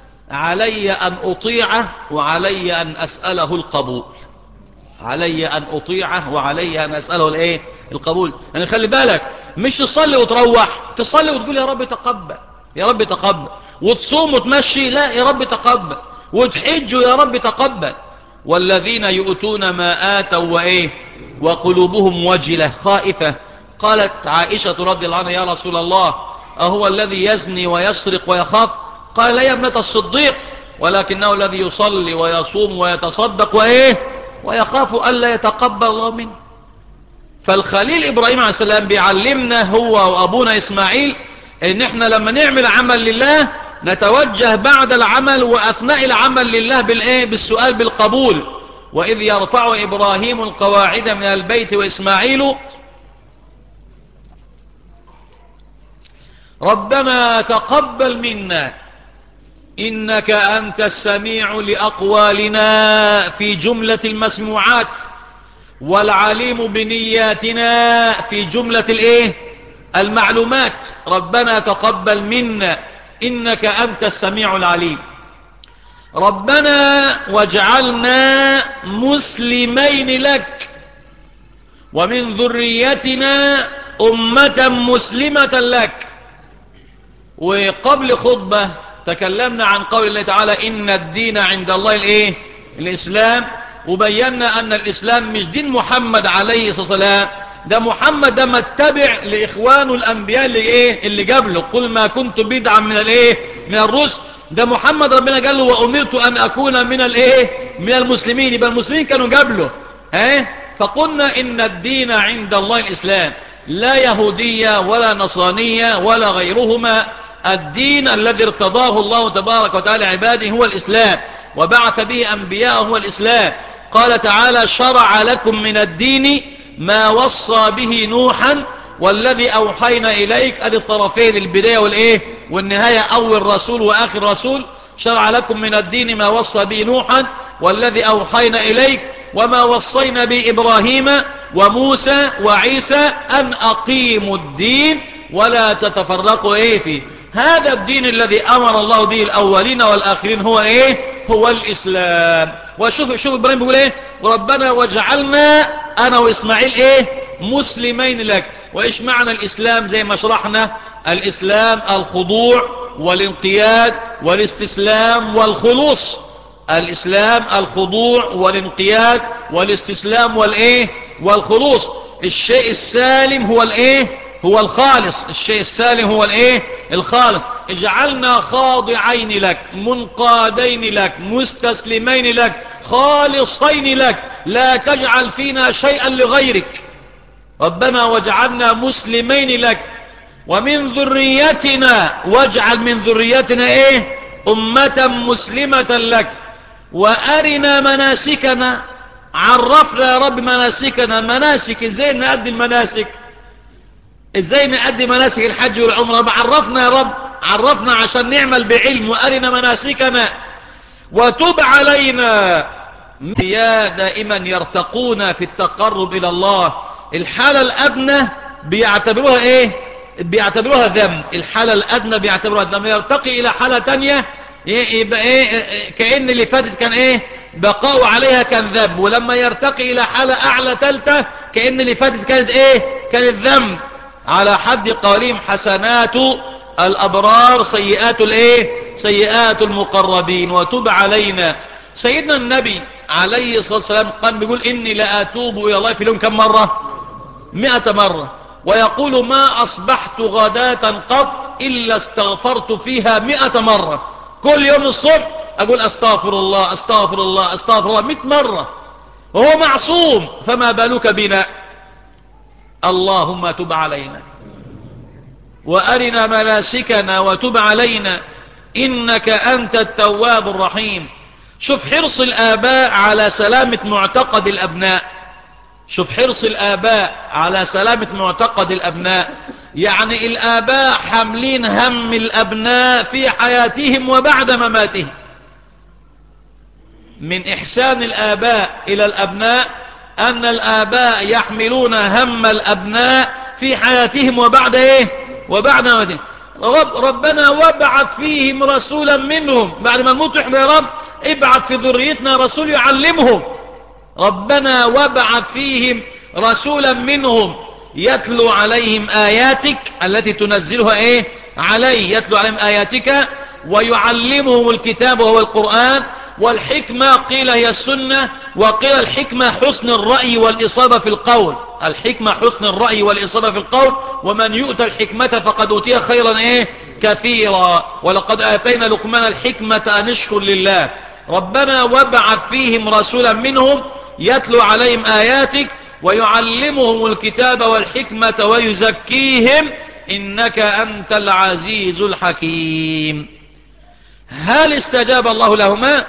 علي ان اطيعه وعلي ان اسأله القبول علي ان اطيعه وعلي ان اسأله الايه القبول يعني خلي بالك مش تصلي وتروح تصلي وتقول يا رب تقبل يا رب تقبل وتصوم وتمشي لا يا رب تقبل وتحج يا رب تقبل والذين يؤتون ما آتوا وإيه وقلوبهم وجلة خائفة قالت عائشة رضي الله عنها يا رسول الله أهو الذي يزني ويسرق ويخاف قال لا يا ابنة الصديق ولكنه الذي يصلي ويصوم ويتصدق وإيه ويخاف ألا يتقبل الله منه فالخليل إبراهيم عليه السلام بيعلمنا هو وأبونا إسماعيل إن إحنا لما نعمل عمل لله نتوجه بعد العمل وأثناء العمل لله بالإيه بالسؤال بالقبول وإذ يرفع إبراهيم القواعد من البيت وإسماعيل ربنا تقبل منا إنك أنت السميع لأقوالنا في جملة المسموعات والعليم بنياتنا في جملة الإيه المعلومات ربنا تقبل منا إنك أنت السميع العليم ربنا واجعلنا مسلمين لك ومن ذريتنا أمة مسلمة لك وقبل خطبة تكلمنا عن قول الله تعالى إن الدين عند الله الإيه؟ الإسلام وبينا أن الإسلام مش دين محمد عليه الصلاة والسلام ده محمد ده متبع لإخوانه الأنبياء اللي إيه اللي قبله قل ما كنت بدعا من الإيه من الرسل ده محمد ربنا قال له وأمرت أن أكون من الإيه من المسلمين يبقى المسلمين كانوا قبله ها فقلنا إن الدين عند الله الإسلام لا يهودية ولا نصرانية ولا غيرهما الدين الذي ارتضاه الله تبارك وتعالى عباده هو الإسلام وبعث به أنبياء هو الإسلام قال تعالى شرع لكم من الدين ما وصى به نوحا والذي أوحينا إليك أدي الطرفين البداية والإيه والنهاية أول رسول وآخر رسول شرع لكم من الدين ما وصى به نوحا والذي أوحينا إليك وما وصينا به إبراهيم وموسى وعيسى أن أقيموا الدين ولا تتفرقوا إيه فيه هذا الدين الذي أمر الله به الأولين والآخرين هو إيه هو الإسلام وشوف شوف إبراهيم بيقول إيه وربنا وجعلنا أنا وإسماعيل إيه مسلمين لك وإيش معنى الإسلام زي ما شرحنا الإسلام الخضوع والانقياد والاستسلام والخلوص الإسلام الخضوع والانقياد والاستسلام والإيه والخلوص الشيء السالم هو الإيه هو الخالص الشيء السالم هو الايه الخالص اجعلنا خاضعين لك منقادين لك مستسلمين لك خالصين لك لا تجعل فينا شيئا لغيرك ربنا واجعلنا مسلمين لك ومن ذريتنا واجعل من ذريتنا ايه امة مسلمة لك وارنا مناسكنا عرفنا يا رب مناسكنا مناسك ازاي نأدي المناسك ازاي نأدي مناسك الحج والعمرة عرفنا يا رب عرفنا عشان نعمل بعلم وارنا مناسكنا وتب علينا يا دائما يرتقون في التقرب الى الله الحالة الادنى بيعتبروها ايه بيعتبروها ذنب الحالة الادنى بيعتبروها ذنب يرتقي الى حالة تانية يبقى ايه كأن اللي فاتت كان ايه بقاء عليها كان ذنب ولما يرتقي الى حالة اعلى تالتة كأن اللي فاتت كانت ايه كانت ذنب على حد قولهم حسنات الابرار سيئات الايه سيئات المقربين وتب علينا سيدنا النبي عليه الصلاة والسلام قال بيقول إني لأتوب إلى الله في اليوم كم مرة مئة مرة ويقول ما أصبحت غداة قط إلا استغفرت فيها مئة مرة كل يوم الصبح أقول أستغفر الله أستغفر الله أستغفر الله مئة مرة وهو معصوم فما بالك بنا اللهم تب علينا وأرنا مناسكنا وتب علينا إنك أنت التواب الرحيم شوف حرص الآباء على سلامة معتقد الأبناء شوف حرص الآباء على سلامة معتقد الأبناء يعني الآباء حاملين هم الأبناء في حياتهم وبعد مماتهم من إحسان الآباء إلى الأبناء أن الآباء يحملون هم الأبناء في حياتهم وبعد إيه وبعد مماتهم رب ربنا وابعث فيهم رسولا منهم بعد ما نموت احنا يا رب ابعث في ذريتنا رسول يعلمهم ربنا وابعث فيهم رسولا منهم يتلو عليهم آياتك التي تنزلها ايه عليه يتلو عليهم آياتك ويعلمهم الكتاب وهو القرآن والحكمة قيل هي السنة وقيل الحكمة حسن الرأي والإصابة في القول الحكمة حسن الرأي والإصابة في القول ومن يؤتى الحكمة فقد أوتي خيرا إيه كثيرا ولقد آتينا لقمان الحكمة أن اشكر لله ربنا وابعث فيهم رسولا منهم يتلو عليهم آياتك ويعلمهم الكتاب والحكمة ويزكيهم إنك أنت العزيز الحكيم هل استجاب الله لهما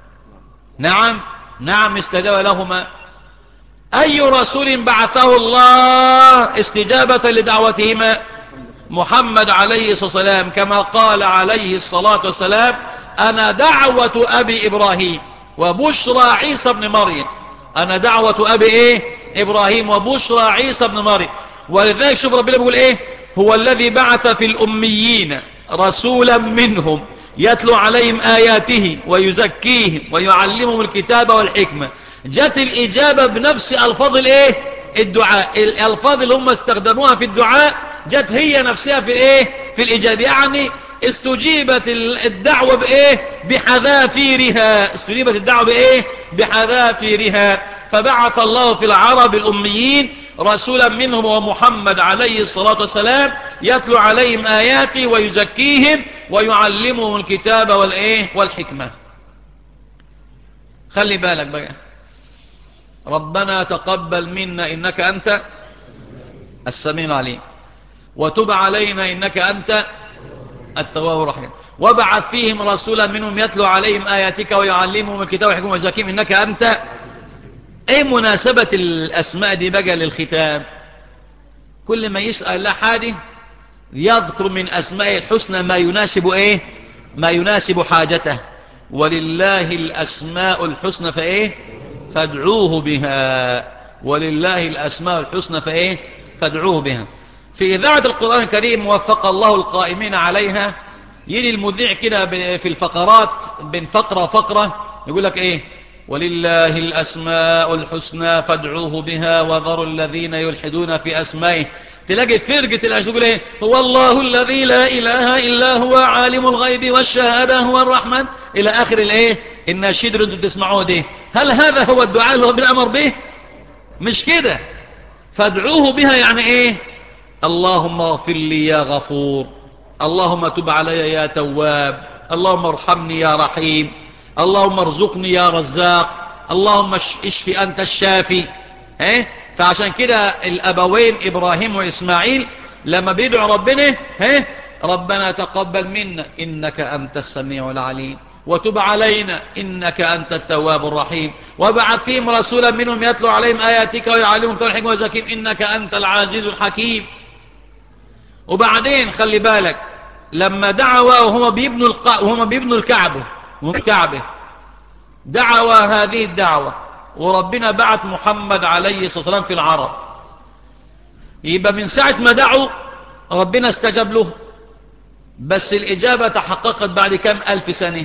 نعم نعم استجاب لهما أي رسول بعثه الله استجابة لدعوتهما محمد عليه الصلاة والسلام كما قال عليه الصلاة والسلام أنا دعوة أبي إبراهيم وبشرى عيسى بن مريم أنا دعوة أبي إيه إبراهيم وبشرى عيسى بن مريم ولذلك شوف ربنا بيقول إيه هو الذي بعث في الأميين رسولا منهم يتلو عليهم آياته ويزكيهم ويعلمهم الكتاب والحكمة جت الإجابة بنفس ألفاظ الإيه الدعاء الألفاظ اللي هم استخدموها في الدعاء جت هي نفسها في الإيه في الإجابة يعني استجيبت الدعوة بإيه بحذافيرها استجيبت الدعوة بإيه بحذافيرها فبعث الله في العرب الأميين رسولا منهم ومحمد عليه الصلاة والسلام يتلو عليهم آياته ويزكيهم ويعلمهم الكتاب والإيه والحكمة خلي بالك بقى ربنا تقبل منا إنك أنت السميع العليم وتب علينا إنك أنت التواب الرحيم وابعث فيهم رسولا منهم يتلو عليهم آياتك ويعلمهم الكتاب والحكمة ويزكيهم إنك أنت ايه مناسبة الاسماء دي بقى للختام كل ما يسأل لا حاجة يذكر من اسماء الحسنى ما يناسب ايه ما يناسب حاجته ولله الاسماء الحسنى فايه فادعوه بها ولله الاسماء الحسنى فايه فادعوه بها في اذاعة القرآن الكريم وفق الله القائمين عليها يلي المذيع كده في الفقرات بين فقرة وفقرة يقول لك ايه ولله الأسماء الحسنى فادعوه بها وذروا الذين يلحدون في أسمائه تلاقي فرقة الأشياء تقول ايه هو الله الذي لا إله إلا هو عالم الغيب والشهادة هو الرحمن إلى آخر الايه الناشيد اللي انتم تسمعوه دي هل هذا هو الدعاء اللي ربنا أمر به مش كده فادعوه بها يعني ايه اللهم اغفر لي يا غفور اللهم تب علي يا تواب اللهم ارحمني يا رحيم اللهم ارزقني يا رزاق اللهم اشفي أنت الشافي اه؟ فعشان كده الأبوين إبراهيم وإسماعيل لما بيدعوا ربنا اه؟ ربنا تقبل منا إنك أنت السميع العليم وتب علينا إنك أنت التواب الرحيم وابعث فيهم رسولا منهم يتلو عليهم آياتك ويعلمهم كل الحكمة وزكيم إنك أنت العزيز الحكيم وبعدين خلي بالك لما دعوا وهم بيبنوا, الق... وهم بيبنوا الكعبة الكعبة دعوى هذه الدعوة وربنا بعت محمد عليه الصلاة والسلام في العرب يبقى من ساعة ما دعوا ربنا استجاب له بس الإجابة تحققت بعد كم ألف سنة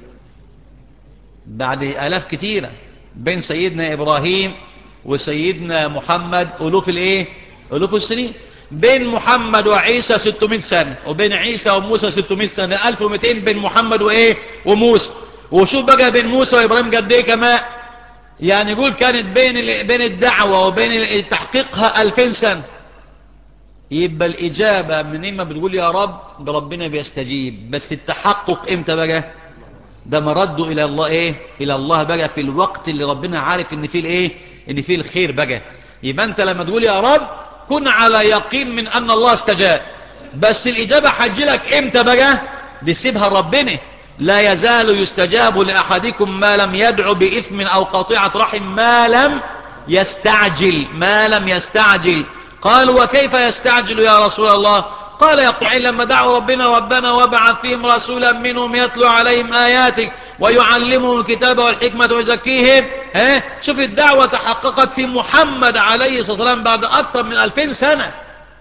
بعد ألاف كتيرة بين سيدنا إبراهيم وسيدنا محمد ألوف الإيه ألوف السنين بين محمد وعيسى 600 سنة وبين عيسى وموسى 600 سنة 1200 بين محمد وإيه وموسى وشوف بقى بين موسى وإبراهيم قد إيه كمان يعني يقول كانت بين بين الدعوة وبين تحقيقها 2000 سنة يبقى الإجابة من إما بتقول يا رب ده ربنا بيستجيب بس التحقق إمتى بقى ده مرده إلى الله إيه إلى الله بقى في الوقت اللي ربنا عارف إن فيه الإيه إن فيه الخير بقى يبقى أنت لما تقول يا رب كن على يقين من أن الله استجاب بس الإجابة حجلك إمتى بقى دي سيبها ربنا لا يزال يستجاب لأحدكم ما لم يدعو بإثم أو قطيعة رحم ما لم يستعجل ما لم يستعجل قالوا وكيف يستعجل يا رسول الله قال يقول لما دعوا ربنا ربنا وابعث فيهم رسولا منهم يتلو عليهم آياتك ويعلمهم الكتاب والحكمة ويزكيهم ها شوف الدعوة تحققت في محمد عليه الصلاة والسلام بعد أكثر من ألفين سنة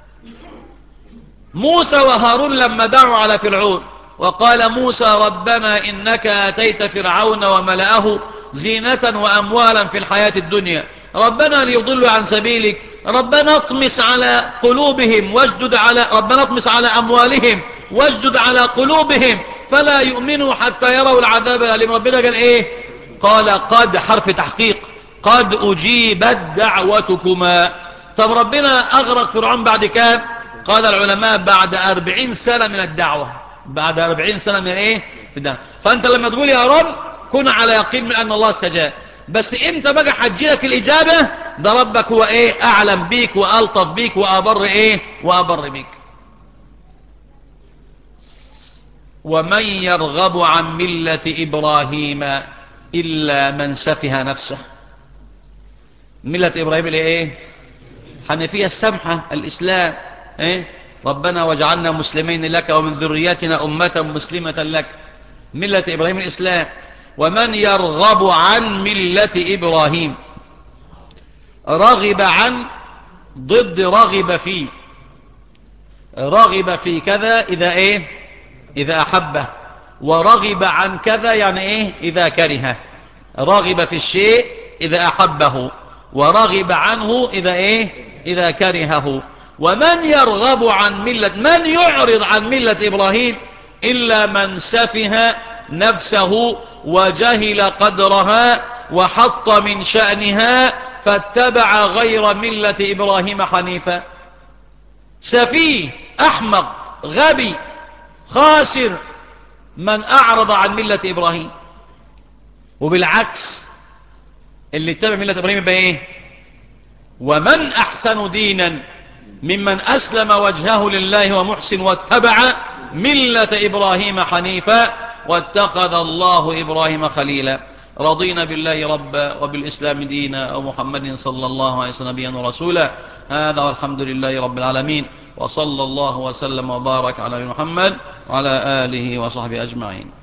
موسى وهارون لما دعوا على فرعون وقال موسى ربنا إنك أتيت فرعون وملأه زينة وأموالا في الحياة الدنيا ربنا ليضلوا عن سبيلك ربنا اطمس على قلوبهم واجدد على ربنا اطمس على أموالهم واجدد على قلوبهم فلا يؤمنوا حتى يروا العذاب الأليم ربنا قال ايه قال قد حرف تحقيق قد أجيبت دعوتكما طب ربنا أغرق فرعون بعد كام قال العلماء بعد أربعين سنة من الدعوة بعد أربعين سنة من ايه في الدعوة فأنت لما تقول يا رب كن على يقين من أن الله استجاب بس انت بقى حجيلك الإجابة ده ربك هو ايه أعلم بيك وألطف بيك وأبر ايه وأبر بيك ومن يرغب عن ملة إبراهيم إلا من سفه نفسه ملة إبراهيم اللي ايه حنفية السمحة الإسلام ايه ربنا واجعلنا مسلمين لك ومن ذريتنا أمة مسلمة لك ملة إبراهيم الإسلام ومن يرغب عن ملة إبراهيم رغب عن ضد رغب فيه رغب في كذا إذا إيه إذا أحبه ورغب عن كذا يعني إيه إذا كره رغب في الشيء إذا أحبه ورغب عنه إذا إيه إذا كرهه ومن يرغب عن ملة من يعرض عن ملة إبراهيم إلا من سفه نفسه وجهل قدرها وحط من شأنها فاتبع غير ملة إبراهيم حنيفا سفيه أحمق غبي خاسر من أعرض عن ملة إبراهيم وبالعكس اللي اتبع ملة إبراهيم يبقى إيه ومن أحسن دينا ممن أسلم وجهه لله ومحسن واتبع ملة إبراهيم حنيفا واتخذ الله إبراهيم خليلا رضينا بالله ربا وبالإسلام دينا ومحمد صلى الله عليه وسلم نبيا ورسولا هذا والحمد لله رب العالمين وصلى الله وسلم وبارك على محمد وعلى آله وصحبه أجمعين